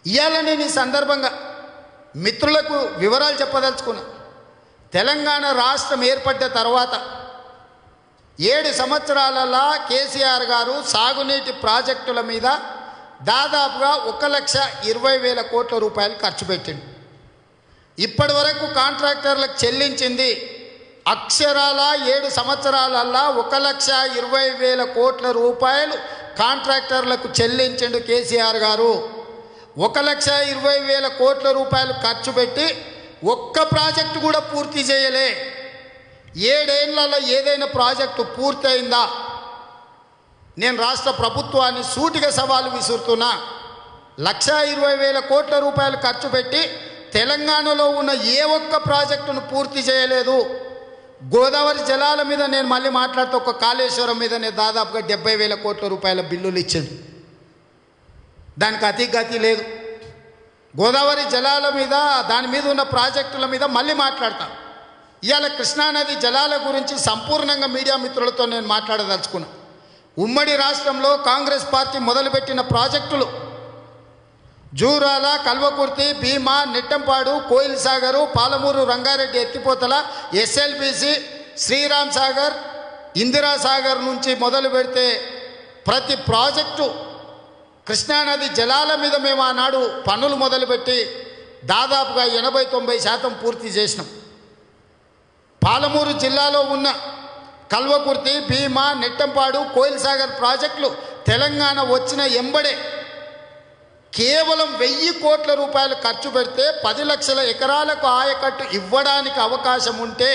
ఇవాళ నేను ఈ సందర్భంగా మిత్రులకు వివరాలు చెప్పదలుచుకున్నా తెలంగాణ రాష్ట్రం ఏర్పడ్డ తర్వాత ఏడు సంవత్సరాలలో కేసీఆర్ గారు సాగునీటి ప్రాజెక్టుల మీద దాదాపుగా ఒక లక్ష ఇరవై వేల కోట్ల రూపాయలు ఖర్చు పెట్టింది ఇప్పటి వరకు కాంట్రాక్టర్లకు చెల్లించింది అక్షరాల ఏడు సంవత్సరాలల్లా ఒక లక్ష ఇరవై వేల కోట్ల రూపాయలు కాంట్రాక్టర్లకు చెల్లించిండు కేసీఆర్ గారు ఒక లక్ష ఇరవై వేల కోట్ల రూపాయలు ఖర్చు పెట్టి ఒక్క ప్రాజెక్టు కూడా పూర్తి చేయలే ఏడేళ్లలో ఏదైనా ప్రాజెక్టు పూర్తయిందా నేను రాష్ట్ర ప్రభుత్వాన్ని సూటిగా సవాలు విసురుతున్నా లక్ష ఇరవై వేల కోట్ల రూపాయలు ఖర్చు పెట్టి తెలంగాణలో ఉన్న ఏ ఒక్క ప్రాజెక్టును పూర్తి చేయలేదు గోదావరి జలాల మీద నేను మళ్ళీ మాట్లాడుతూ ఒక కాళేశ్వరం మీద నేను దాదాపుగా డెబ్బై వేల కోట్ల రూపాయల బిల్లులు ఇచ్చింది దానికి అతి గతి లేదు గోదావరి జలాల మీద దాని మీద ఉన్న ప్రాజెక్టుల మీద మళ్ళీ మాట్లాడతా ఇవాళ కృష్ణానది జలాల గురించి సంపూర్ణంగా మీడియా మిత్రులతో నేను మాట్లాడదలుచుకున్నా ఉమ్మడి రాష్ట్రంలో కాంగ్రెస్ పార్టీ మొదలుపెట్టిన ప్రాజెక్టులు జూరాల కల్వకుర్తి భీమా నెట్టంపాడు కోయిల్ సాగరు పాలమూరు రంగారెడ్డి ఎత్తిపోతల ఎస్ఎల్బిసి శ్రీరామ్ సాగర్ ఇందిరా సాగర్ నుంచి మొదలు పెడితే ప్రతి ప్రాజెక్టు కృష్ణానది జలాల మీద మేము ఆనాడు పనులు మొదలుపెట్టి దాదాపుగా ఎనభై తొంభై శాతం పూర్తి చేసినాం పాలమూరు జిల్లాలో ఉన్న కల్వకుర్తి భీమా నెట్టంపాడు కోయిల్ సాగర్ ప్రాజెక్టులు తెలంగాణ వచ్చిన ఎంబడే కేవలం వెయ్యి కోట్ల రూపాయలు ఖర్చు పెడితే పది లక్షల ఎకరాలకు ఆయకట్టు ఇవ్వడానికి అవకాశం ఉంటే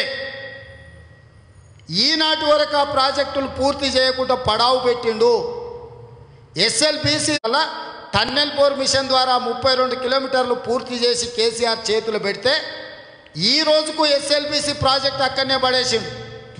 ఈనాటి వరకు ఆ ప్రాజెక్టులు పూర్తి చేయకుండా పడావు పెట్టిండు ఎస్ఎల్బిసి వల్ల టన్నెల్ బోర్ మిషన్ ద్వారా ముప్పై రెండు కిలోమీటర్లు పూర్తి చేసి కేసీఆర్ చేతులు పెడితే ఈ రోజుకు ఎస్ఎల్బిసి ప్రాజెక్ట్ అక్కడనే పడేసిండు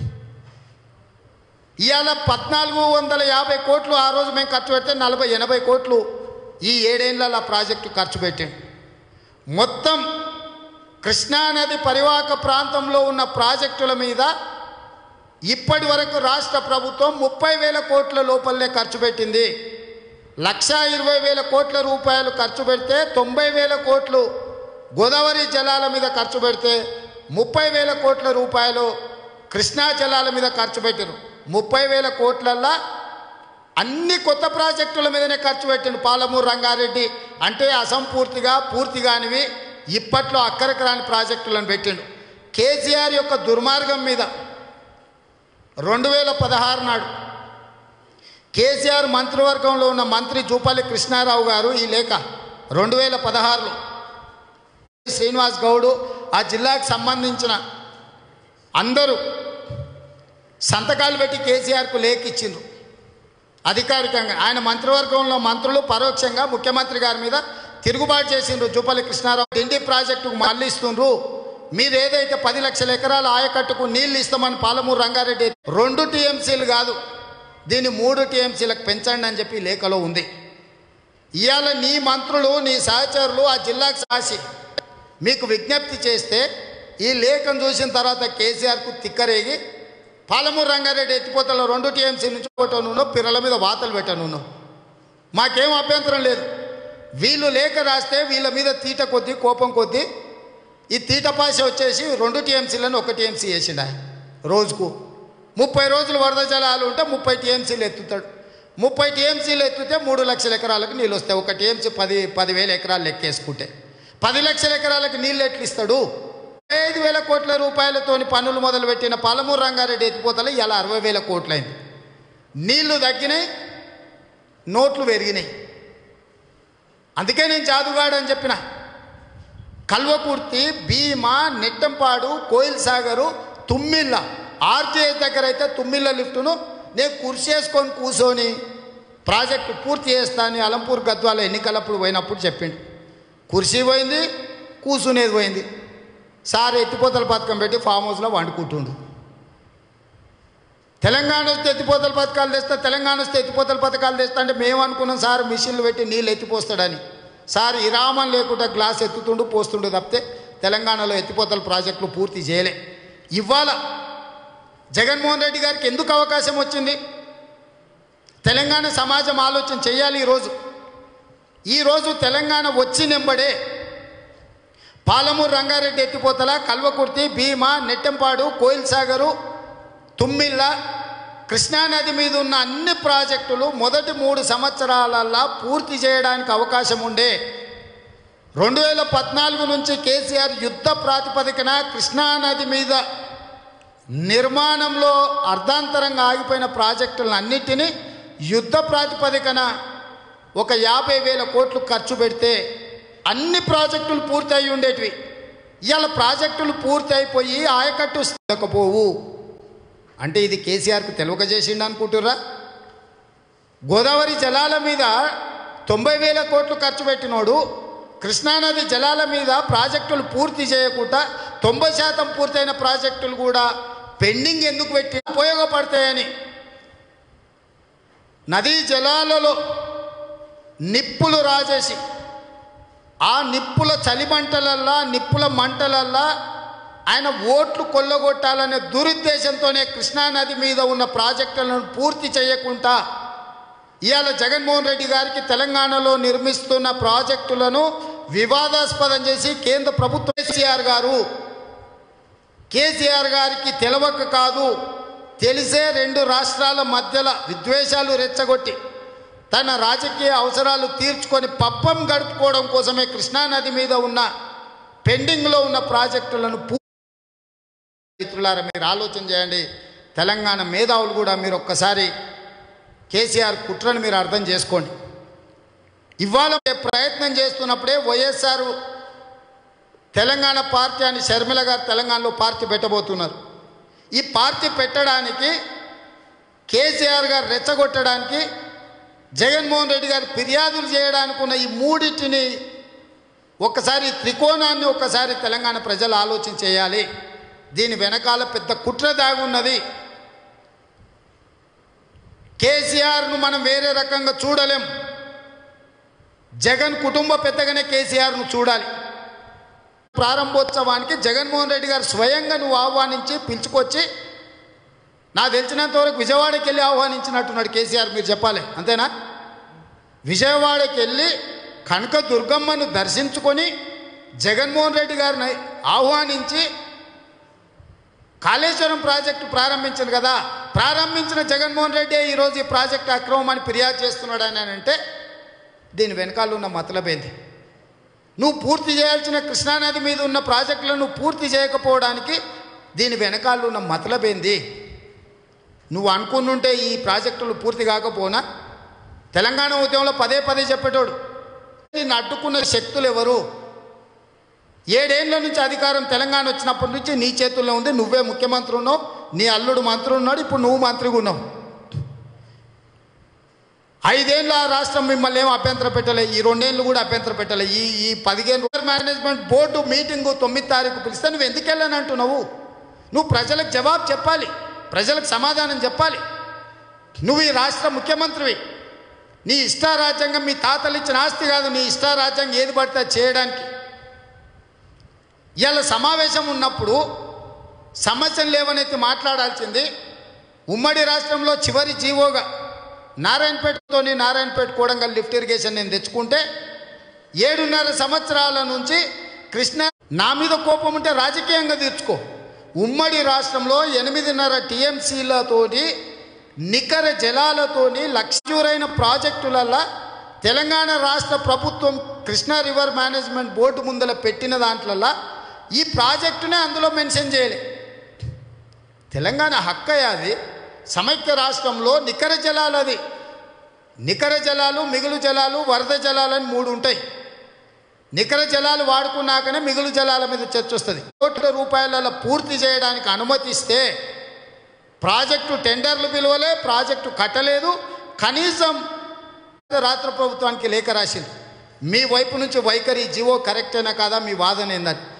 ఇవాళ పద్నాలుగు వందల యాభై కోట్లు ఆ రోజు మేము ఖర్చు పెడితే నలభై ఎనభై కోట్లు ఈ ఏడేళ్ల ప్రాజెక్టు ఖర్చు పెట్టాం మొత్తం కృష్ణానది పరివాహక ప్రాంతంలో ఉన్న ప్రాజెక్టుల మీద ఇప్పటి వరకు రాష్ట్ర ప్రభుత్వం ముప్పై వేల కోట్ల లోపలనే ఖర్చు పెట్టింది లక్ష ఇరవై వేల కోట్ల రూపాయలు ఖర్చు పెడితే తొంభై వేల కోట్లు గోదావరి జలాల మీద ఖర్చు పెడితే ముప్పై వేల కోట్ల రూపాయలు కృష్ణా జలాల మీద ఖర్చు పెట్టారు ముప్పై వేల కోట్లల్లా అన్ని కొత్త ప్రాజెక్టుల మీదనే ఖర్చు పెట్టిండు పాలమూరు రంగారెడ్డి అంటే అసంపూర్తిగా పూర్తి కానివి ఇప్పట్లో అక్కరకు రాని ప్రాజెక్టులను పెట్టిండు కేసీఆర్ యొక్క దుర్మార్గం మీద రెండు వేల పదహారు నాడు కేసీఆర్ మంత్రివర్గంలో ఉన్న మంత్రి జూపల్లి కృష్ణారావు గారు ఈ లేఖ రెండు వేల పదహారులో శ్రీనివాస్ గౌడు ఆ జిల్లాకు సంబంధించిన అందరూ సంతకాలు పెట్టి కేసీఆర్కు లేఖ ఇచ్చిండ్రు అధికారికంగా ఆయన మంత్రివర్గంలో మంత్రులు పరోక్షంగా ముఖ్యమంత్రి గారి మీద తిరుగుబాటు చేసిండ్రు జూపల్లి కృష్ణారావు డిండి ప్రాజెక్టుకు మళ్ళిస్తుండ్రు మీరు ఏదైతే పది లక్షల ఎకరాల ఆయకట్టుకు నీళ్లు ఇస్తామని పాలమూరు రంగారెడ్డి రెండు టీఎంసీలు కాదు దీన్ని మూడు టీఎంసీలకు పెంచండి అని చెప్పి లేఖలో ఉంది ఇవాళ నీ మంత్రులు నీ సహచరులు ఆ జిల్లాకు సాసి మీకు విజ్ఞప్తి చేస్తే ఈ లేఖను చూసిన తర్వాత కేసీఆర్కు తిక్కరేగి పాలమూరు రంగారెడ్డి ఎత్తిపోతలో రెండు టీఎంసీ నుంచి పోటాను పిల్లల మీద వాతలు పెట్టను మాకేం అభ్యంతరం లేదు వీళ్ళు లేఖ రాస్తే వీళ్ళ మీద తీట కొద్దీ కోపం కొద్దీ ఈ తీటపాస వచ్చేసి రెండు టీఎంసీలను ఒక టీఎంసీ వేసిండు ఆయన రోజుకు ముప్పై రోజులు వరద జలాలు ఉంటే ముప్పై టీఎంసీలు ఎత్తుతాడు ముప్పై టీఎంసీలు ఎత్తితే మూడు లక్షల ఎకరాలకు నీళ్ళు వస్తాయి ఒక టీఎంసీ పది పదివేల ఎకరాలు లెక్కేసుకుంటే పది లక్షల ఎకరాలకు నీళ్ళు ఎట్లు ఇస్తాడు ఐదు వేల కోట్ల రూపాయలతోని పనులు మొదలుపెట్టిన పాలమూరు రంగారెడ్డి ఎత్తిపోతలు ఇలా అరవై వేల కోట్లయింది నీళ్లు తగ్గినాయి నోట్లు పెరిగినాయి అందుకే నేను జాదుగాడు అని చెప్పిన కల్వకుర్తి భీమా నెట్టంపాడు కోయిల్ సాగరు తుమ్మిళ్ళ ఆర్టీఎస్ దగ్గర అయితే తుమ్మిళ్ళ లిఫ్టును నేను కుర్చీ వేసుకొని కూర్చొని ప్రాజెక్టు పూర్తి చేస్తానని అలంపూర్ గద్వాల ఎన్నికలప్పుడు పోయినప్పుడు చెప్పిండు కుర్చీ పోయింది కూర్చునేది పోయింది సార్ ఎత్తిపోతల పథకం పెట్టి ఫామ్ హౌస్లో వండుకుంటుండు తెలంగాణ వస్తే ఎత్తిపోతల పథకాలు తెస్తా తెలంగాణ వస్తే ఎత్తిపోతల పథకాలు తెస్తా అంటే మేము అనుకున్నాం సార్ మిషన్లు పెట్టి నీళ్ళు ఎత్తిపోస్తాడని సార్ ఇరామం లేకుండా గ్లాస్ ఎత్తుతుండు పోస్తుండు తప్పితే తెలంగాణలో ఎత్తిపోతల ప్రాజెక్టులు పూర్తి చేయలే ఇవాళ జగన్మోహన్ రెడ్డి గారికి ఎందుకు అవకాశం వచ్చింది తెలంగాణ సమాజం ఆలోచన చేయాలి ఈరోజు ఈరోజు తెలంగాణ వచ్చి నెంబడే పాలమూరు రంగారెడ్డి ఎత్తిపోతల కల్వకుర్తి భీమా నెట్టెంపాడు కోయిల్ సాగరు తుమ్మిళ్ళ కృష్ణానది మీద ఉన్న అన్ని ప్రాజెక్టులు మొదటి మూడు సంవత్సరాలల్లా పూర్తి చేయడానికి అవకాశం ఉండే రెండు వేల పద్నాలుగు నుంచి కేసీఆర్ యుద్ధ ప్రాతిపదికన కృష్ణానది మీద నిర్మాణంలో అర్ధాంతరంగా ఆగిపోయిన ప్రాజెక్టులను అన్నిటినీ యుద్ధ ప్రాతిపదికన ఒక యాభై వేల కోట్లు ఖర్చు పెడితే అన్ని ప్రాజెక్టులు పూర్తి అయి ఉండేటివి ఇవాళ ప్రాజెక్టులు పూర్తి అయిపోయి ఆయకట్టు లేకపోవు అంటే ఇది కేసీఆర్కు తెలియక చేసిండు అనుకుంటుర్రా గోదావరి జలాల మీద తొంభై వేల కోట్లు ఖర్చు పెట్టినోడు కృష్ణానది జలాల మీద ప్రాజెక్టులు పూర్తి చేయకుండా తొంభై శాతం పూర్తయిన ప్రాజెక్టులు కూడా పెండింగ్ ఎందుకు పెట్టి ఉపయోగపడతాయని నదీ జలాలలో నిప్పులు రాజేసి ఆ నిప్పుల చలిమంటలల్లా నిప్పుల మంటలల్లా ఆయన ఓట్లు కొల్లగొట్టాలనే దురుద్దేశంతోనే కృష్ణానది మీద ఉన్న ప్రాజెక్టులను పూర్తి చేయకుండా ఇవాళ జగన్మోహన్ రెడ్డి గారికి తెలంగాణలో నిర్మిస్తున్న ప్రాజెక్టులను వివాదాస్పదం చేసి కేంద్ర ప్రభుత్వం కేసీఆర్ గారు కేసీఆర్ గారికి తెలవక కాదు తెలిసే రెండు రాష్ట్రాల మధ్యలో విద్వేషాలు రెచ్చగొట్టి తన రాజకీయ అవసరాలు తీర్చుకొని పప్పం గడుపుకోవడం కోసమే కృష్ణానది మీద ఉన్న పెండింగ్లో ఉన్న ప్రాజెక్టులను పూ మిత్రులారా మీరు ఆలోచన చేయండి తెలంగాణ మేధావులు కూడా మీరు ఒక్కసారి కేసీఆర్ కుట్రను మీరు అర్థం చేసుకోండి ఇవాళ ప్రయత్నం చేస్తున్నప్పుడే వైఎస్ఆర్ తెలంగాణ పార్టీ అని షర్మిల గారు తెలంగాణలో పార్టీ పెట్టబోతున్నారు ఈ పార్టీ పెట్టడానికి కేసీఆర్ గారు రెచ్చగొట్టడానికి జగన్మోహన్ రెడ్డి గారు ఫిర్యాదులు చేయడానికి ఉన్న ఈ మూడింటిని ఒక్కసారి ఈ త్రికోణాన్ని ఒక్కసారి తెలంగాణ ప్రజలు ఆలోచన చేయాలి దీని వెనకాల పెద్ద కుట్ర దాగున్నది కేసీఆర్ను మనం వేరే రకంగా చూడలేం జగన్ కుటుంబ పెద్దగానే కేసీఆర్ను చూడాలి ప్రారంభోత్సవానికి జగన్మోహన్ రెడ్డి గారు స్వయంగా నువ్వు ఆహ్వానించి పిలుచుకొచ్చి నాకు తెలిసినంత వరకు విజయవాడకి వెళ్ళి ఆహ్వానించినట్టున్నాడు కేసీఆర్ మీరు చెప్పాలి అంతేనా విజయవాడకి వెళ్ళి కనక దుర్గమ్మను దర్శించుకొని జగన్మోహన్ రెడ్డి గారిని ఆహ్వానించి కాళేశ్వరం ప్రాజెక్టు ప్రారంభించింది కదా ప్రారంభించిన జగన్మోహన్ రెడ్డి ఈరోజు ఈ ప్రాజెక్టు అక్రమం అని ఫిర్యాదు చేస్తున్నాడు అని అంటే దీని వెనకాల ఉన్న మతలబేంది నువ్వు పూర్తి చేయాల్సిన కృష్ణానది మీద ఉన్న ప్రాజెక్టులను నువ్వు పూర్తి చేయకపోవడానికి దీని వెనకాల ఉన్న మతలబేంది నువ్వు అనుకున్నుంటే ఈ ప్రాజెక్టులు పూర్తి కాకపోనా తెలంగాణ ఉద్యమంలో పదే పదే చెప్పేటోడు నిన్ను అడ్డుకున్న శక్తులు ఎవరు ఏడేళ్ల నుంచి అధికారం తెలంగాణ వచ్చినప్పటి నుంచి నీ చేతుల్లో ఉంది నువ్వే ముఖ్యమంత్రి ఉన్నావు నీ అల్లుడు మంత్రి ఉన్నాడు ఇప్పుడు నువ్వు మంత్రిగా ఉన్నావు ఐదేళ్ళ రాష్ట్రం మిమ్మల్ని ఏం అభ్యంతరం పెట్టలే ఈ రెండేళ్ళు కూడా అభ్యంతరం పెట్టలే ఈ ఈ పదిహేను రోజుల మేనేజ్మెంట్ బోర్డు మీటింగు తొమ్మిది తారీఖు పిలిస్తే నువ్వు ఎందుకు వెళ్ళని అంటున్నావు నువ్వు ప్రజలకు జవాబు చెప్పాలి ప్రజలకు సమాధానం చెప్పాలి నువ్వు ఈ రాష్ట్ర ముఖ్యమంత్రివి నీ ఇష్టారాజ్యాంగం మీ తాతలు ఇచ్చిన ఆస్తి కాదు నీ ఇష్టారాజ్యాంగం ఏది పడితే అది చేయడానికి ఇవాళ సమావేశం ఉన్నప్పుడు సమస్యలు లేవనైతే మాట్లాడాల్సింది ఉమ్మడి రాష్ట్రంలో చివరి జీవోగా నారాయణపేటతోని నారాయణపేట కోడంగల్ లిఫ్ట్ ఇరిగేషన్ నేను తెచ్చుకుంటే ఏడున్నర సంవత్సరాల నుంచి కృష్ణ నా మీద కోపం ఉంటే రాజకీయంగా తీర్చుకో ఉమ్మడి రాష్ట్రంలో ఎనిమిదిన్నర టీఎంసీలతోటి నికర జలాలతోని లక్ష్యూరైన ప్రాజెక్టులల్లా తెలంగాణ రాష్ట్ర ప్రభుత్వం కృష్ణా రివర్ మేనేజ్మెంట్ బోర్డు ముందల పెట్టిన దాంట్లల్లా ఈ ప్రాజెక్టునే అందులో మెన్షన్ చేయలే తెలంగాణ హక్కయ్య అది సమైక్య రాష్ట్రంలో నికర జలాలు అది నికర జలాలు మిగులు జలాలు వరద జలాలు అని మూడు ఉంటాయి నికర జలాలు వాడుకున్నాకనే మిగులు జలాల మీద చర్చ వస్తుంది కోట్ల రూపాయల పూర్తి చేయడానికి అనుమతిస్తే ప్రాజెక్టు టెండర్లు పిలువలే ప్రాజెక్టు కట్టలేదు కనీసం రాష్ట్ర ప్రభుత్వానికి లేఖ రాసింది మీ వైపు నుంచి వైఖరి జీవో కరెక్టేనా కాదా మీ వాదన ఏందని